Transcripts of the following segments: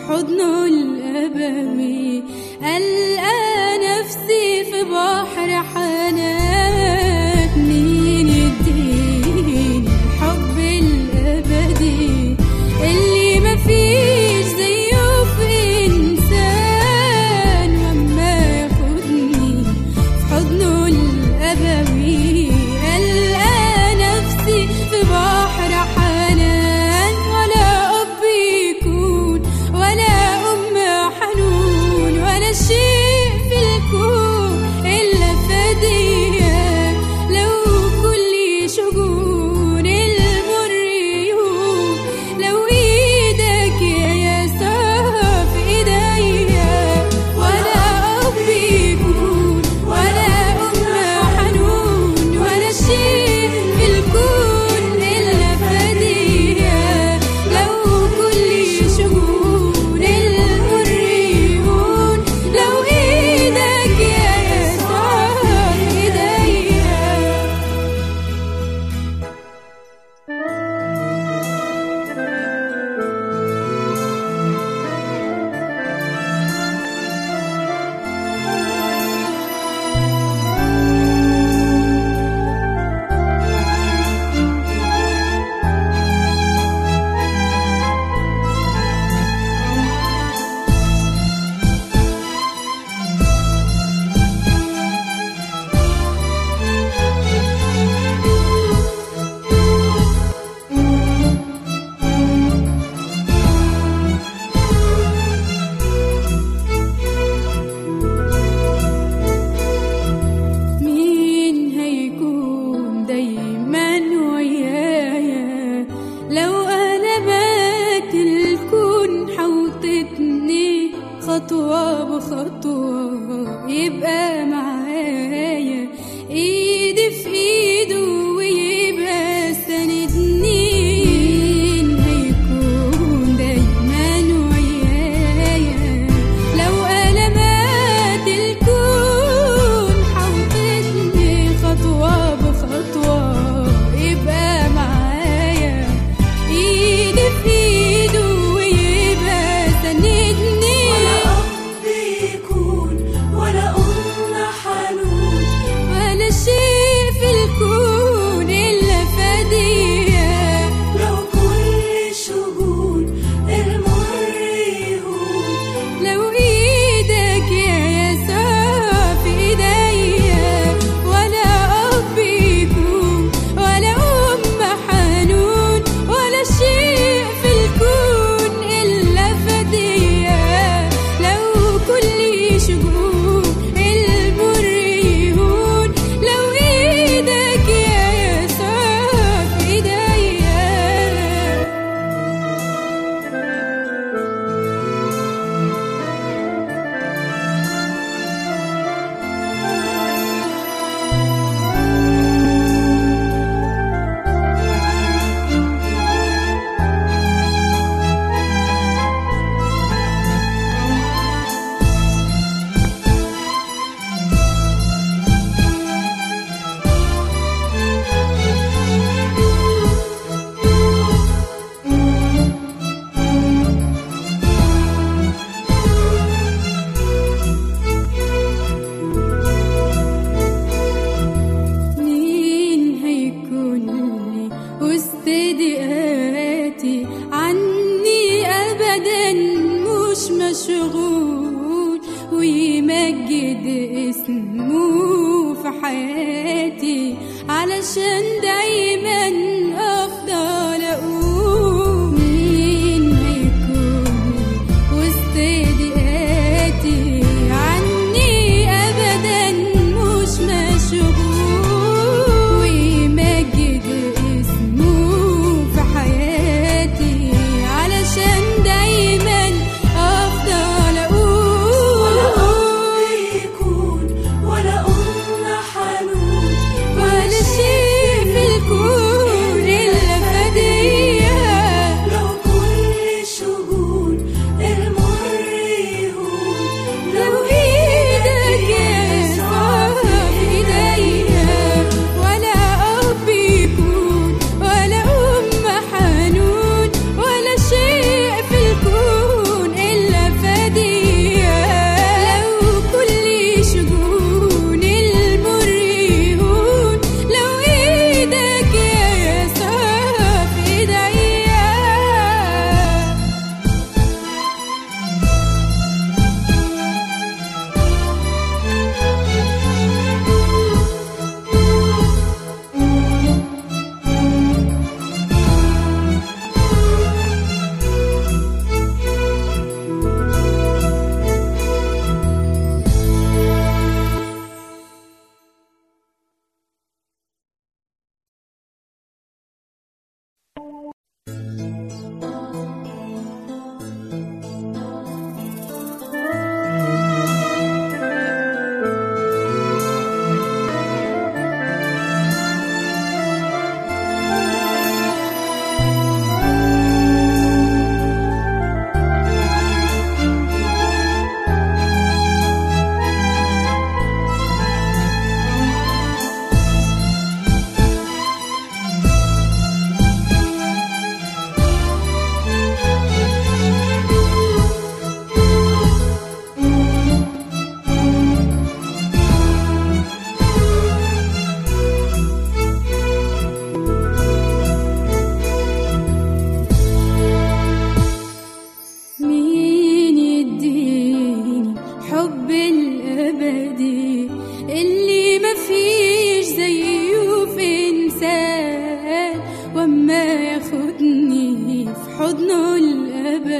حضنه الأبوي ألقى نفسي في بحر حنان مين يديني الحب الأبدي اللي مفيش زيه في إنسان وما ياخدني في حضنه الأبوي ألقى نفسي في بحر حنان ولا أب يكون ولا أم حنون ولا شيء في الكون إلا فدية لو كل شجون المر يهون لو إيدك يا يسوع في إيديا ولا أب يكون ولا أم حنون ولا شيء في الكون إلا فدية لو كل شجون المر يهون لو إيدك يا يسوع في إيديا مين هيكون دايما ويايا لو انا بات الكون حوطتني خطوة بخطوة يبقى معايا ايدي في ايده ويبقى سندني مين هيكون دايما ويايا لو انا مات الكون حوطتني خطوة بخطوة يبقى معايا ايدي في ايده ويبقى سندني ولا أب يكون ولا أم حنون ولا شيء في الكون إلا فدية لو كل شجون المر يهون لو إيدك يا يسوع في إيديا ولا أب يكون ولا أم حنون ولا شيء في الكون إلا فدية لو كل شجون المر يهون لو إيدك يا يسوع في إيديا مين هيكون لي وسط ضيقاتي عني ابدا مش مشغول ويمجد اسمه في حياتي علشان دايما افضل اقول مين هيكون لي وسط ضيقاتي عني ابدا مش مشغول ويمجد اسمه في حياتي علشان دايما افضل اقول ولا أب يكون ولا أم حنون ولا شيء في الكون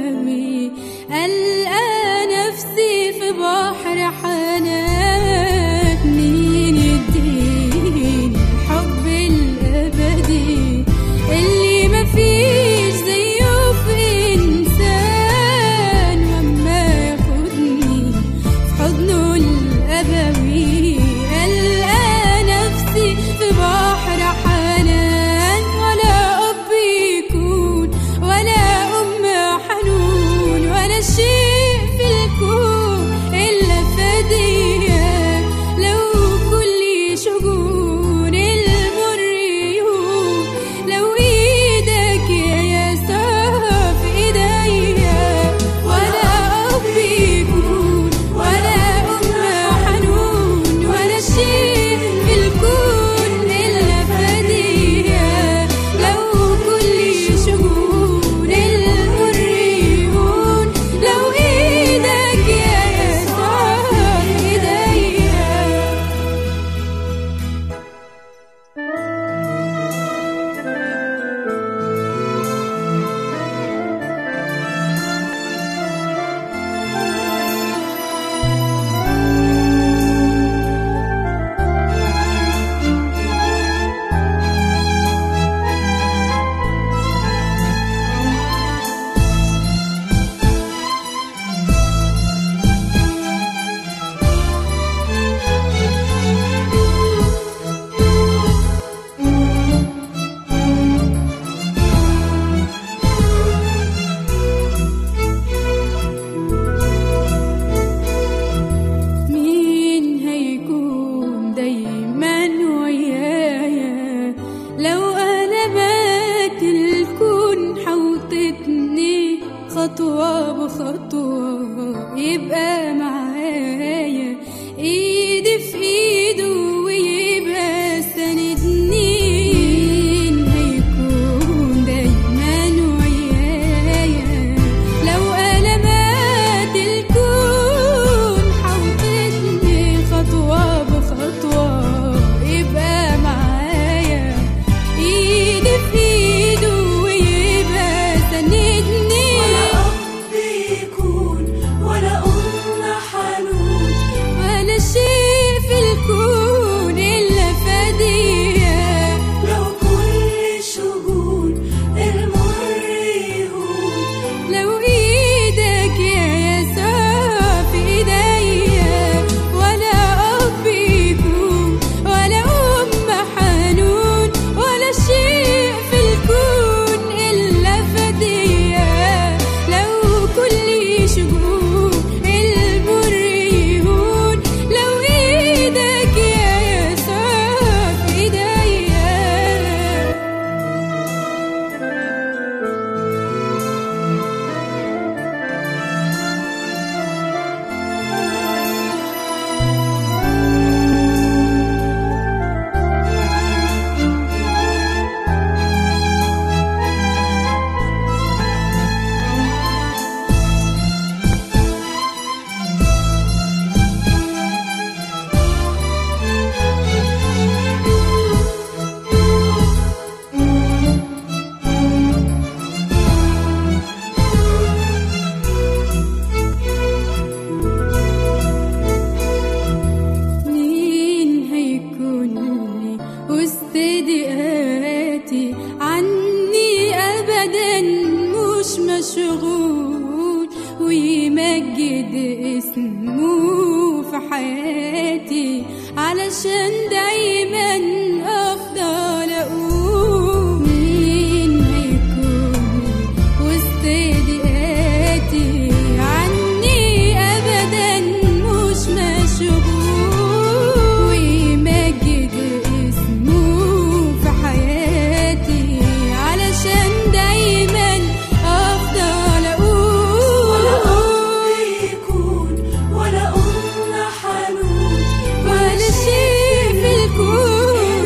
أبوي ألقى نفسي في بحر حنان مين يديني الحب الأبدي اللي مفيش زيه في إنسان وأما ياخدني في حضنه الأبوي ألقى نفسي في بحر حنان ولا أب يكون ولا أم حنون ولا شيء في الكون إلا فدية لو كل شجون المر يهون لو إيدك يا يسوع في إيديا ولا أب يكون ولا أم حنون ولا شيء في الكون إلا فدية لو كل شجون المر يهون لو إيدك يا يسوع في إيديا مين هيكون دايما ويايا لو انا مات الكون حوطتني خطوة بخطوة يبقى معايا ايدي في ايده ويبقى سندني مين هيكون دايما ويايا لو انا مات الكون حوطتني خطوة بخطوة يبقى معايا ايدي في ايده ويبقى سندني ولا أب يكون ولا أم حنون ولا شيء في الكون إلا فدية لو كل شجون المر يهون لو إيدك يا يسوع في إيديا ولا أب يكون ولا أم حنون ولا شيء في الكون إلا فدية لو كل شجون المر يهون لو إيدك يا يسوع في إيديا مين هيكون لي وسط ضيقاتي عني ابدا مش مشغول ويمجد اسمه في حياتي علشان دايما افضل اقول مين هيكون لي وسط ضيقاتي عني ابدا مش مشغول ويمجد اسمه في حياتي علشان دايما افضل اقول ولا أب يكون ولا أم حنون ولا شيء في الكون